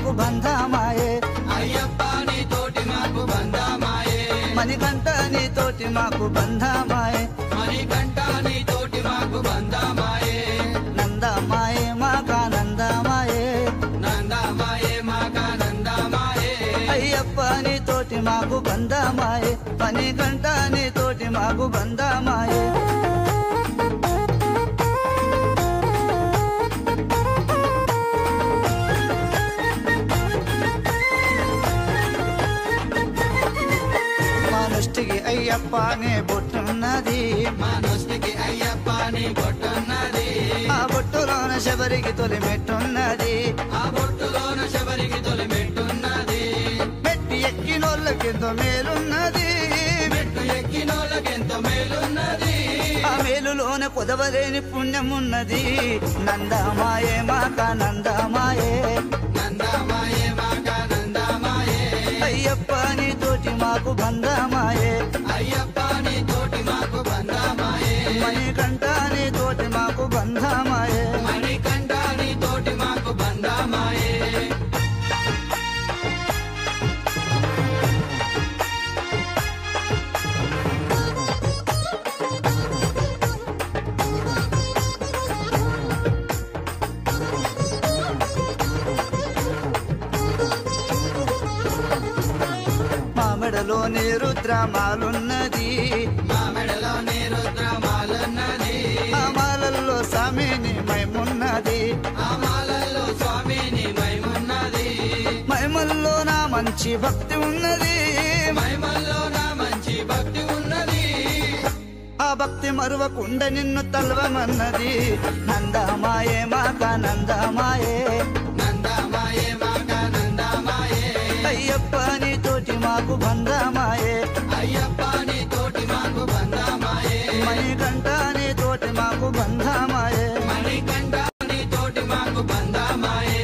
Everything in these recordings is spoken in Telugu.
మాకు బంధమాయే అయ్యప్ప నీతోటి మాకు బంధమాయే మణికంఠ నీతోటి మాకు బంధమాయే మణికంఠ నీతోటి మాకు బంధమాయే నందమాయే మాకానందమాయే నందమాయే మాకానందమాయే అయ్యప్ప నీతోటి మాకు బంధమాయే మణికంఠ నీతోటి మాకు బంధమాయే మనుష్టికి అయ్యప్ప నే బొట్టున్నది మా నొస్తికి అయ్యప్ప నీ బొట్టున్నది ఆ బొట్టులోన శబరికి తొలి మెట్టున్నది ఆ బొట్టులోన శబరికి తొలి మెట్టున్నది మెట్టి ఎక్కినోళ్ళకెంతో మేలున్నది మెట్టు ఎక్కినోళ్ళకెంతో మేలున్నది ఆ మేలులోన కుదవలేని పుణ్యమున్నది నందమాయే మాక నందమాయే నందమాయే మాకానందమాయే అయ్యప్ప నీతోటి మాకు బంధమాయే అయ్యప్ప నీతోటి మాకు బంధమాయే మణికంఠ నీతోటి మాకు బంధమాయే మణికంఠ నీతోటి మాకు బంధమాయే మా మెడలోని రుద్రమాలున్నది మా మెడలో నీ రుద్రమాలన్నది ఆ మాలల్లో సామిని మైమున్నది ఆ మాలల్లో స్వామిని మైమున్నది మైమల్లో నా మంచి భక్తి ఉన్నది మైమల్లో నా మంచి భక్తి ఉన్నది ఆ భక్తి మరువకుండ నిన్ను తల్వమన్నది నందమాయే మాక నందమాయే నందమాయే మాకానందమాయే అయ్యప్ప నీతోటి మాకు బంధమాయే అయ్యప్ప నీతోటి మాకు బంధమాయే మణికంఠ నీతోటి మాకు బంధమాయే మణికంఠ నీతోటి మాకు బంధమాయే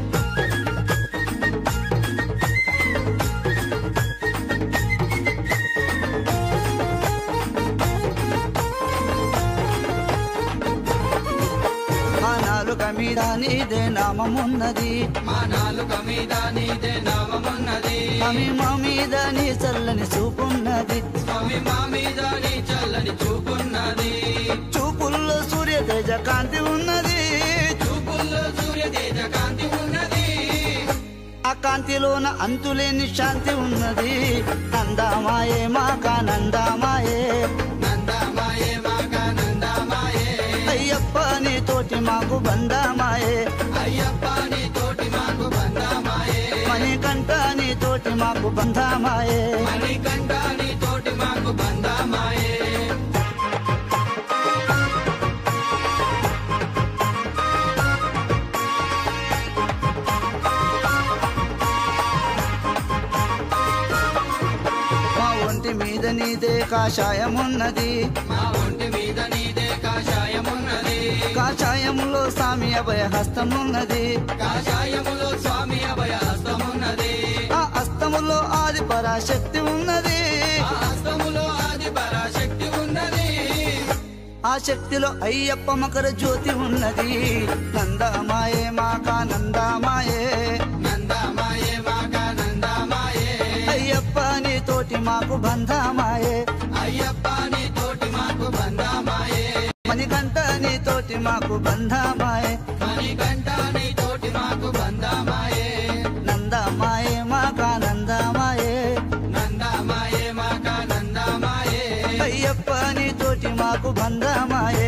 ఆ నాలుక మీద నీదే నామమున్నది మా నాలుక మీద నీదే నామమున్నది అమి మా మీద నీ చల్లని చూపున్నది స్వామి మా మీద నీ చల్లని చూపున్నది చూపుల్లో సూర్య తేజ కాంతి ఉన్నది చూపుల్లో సూర్య తేజ కాంతి ఉన్నది ఆ కాంతిలోన అంతులేని శాంతి ఉన్నది నందమాయే మాక నందమాయే నందమాయే మాకానందమాయే అయ్యప్ప నీతోటి మాకు బంధమాయే అయ్యప్ప నీతోటి మాకు బంధమాయే మణికంఠ నీతోటి మాకు బంధమాయే మణికంఠ నీతోటి మాకు బంధమాయే మా ఒంటి మీద నీదే కాషాయమున్నది మా ఒంటి మీద నీదే కాషాయమున్నది కాషాయములో స్వామి అభయ హస్తమున్నది కాషాయములో స్వామి అభయ హస్తమున్నది ఆ హస్తములో ఆది పరాశక్తి ఉన్నది ఆ హస్తములో ఆది పరాశక్తి ఉన్నది ఆ శక్తిలో అయ్యప్ప మకర జ్యోతి ఉన్నది నందమాయే మాక నందమాయే నందమాయే మాకానందమాయే అయ్యప్ప నీతోటి మాకు బంధమాయే అయ్యప్ప నీతోటి మాకు బంధమాయే మణికంఠ నీతోటి మాకు బంధమాయే మణికంఠ నీతోటి మాకు బంధమాయే నందమాయే మాక నందమాయే నందమాయే మాకానందమాయే అయ్యప్ప నీతోటి మాకు బంధమాయే